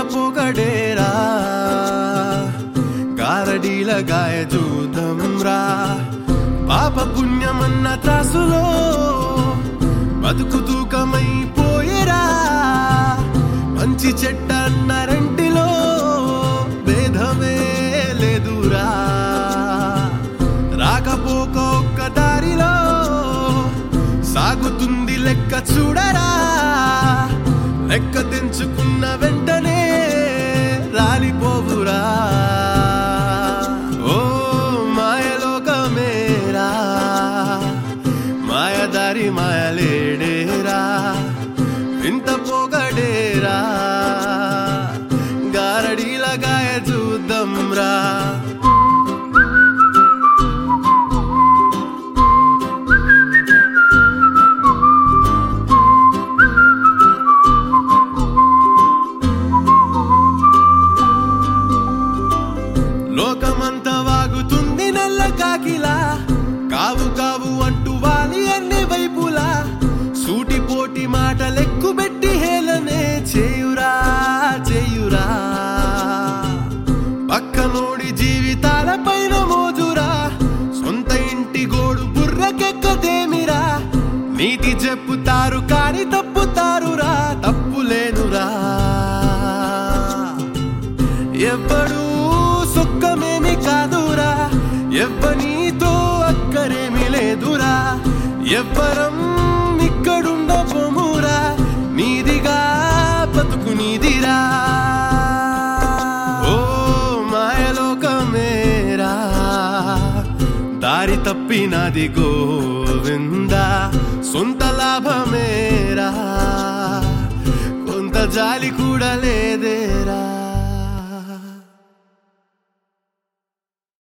పొగడేరా గారడీల గాయ చూద్దాం రా పాప పుణ్యమన్న త్రాసులో బతుకు తూకమైపోయేరా మంచి చెడ్డ అన్న రెంటిలో భేదమే లేదురా రాకపోక ఒక్క దారిలో సాగుతుంది లెక్క చూడరా లెక్క తెంచుకున్న వెంటనే రాలిపోవురా ఓ మాయలోకమేరా మాయదారి మాయలేడేరా ఇంత పొగడేరా గారడీల గాయ చూద్దాం రా లోకమంతా వాగుతుంది నల్ల కాకిలా కావు కావు అంటూ వాలి అన్ని వైపులా సూటిపోటి మాటలెక్కు పెట్టి హేళనే చేయురా చేయురా పక్కనోడి జీవితాల పైన మోజురా సొంత ఇంటి గోడు బుర్రకెక్కదేమిరా నీతి చెప్పుతారు కాని తప్పుతారురా తప్పులేనురా ఎవ్వడూ సుఖమేమి కాదురా ఎవ్వనీతో అక్కరేమి లేదురా ఎవ్వరం ఇక్కడుండ పొమురా నీదిగా బతుకు నీదిరా ఓ మాయలోకమేరా దారి తప్పినది గోవిందా సొంత లాభమేరా కొంత జాలి కూడా లే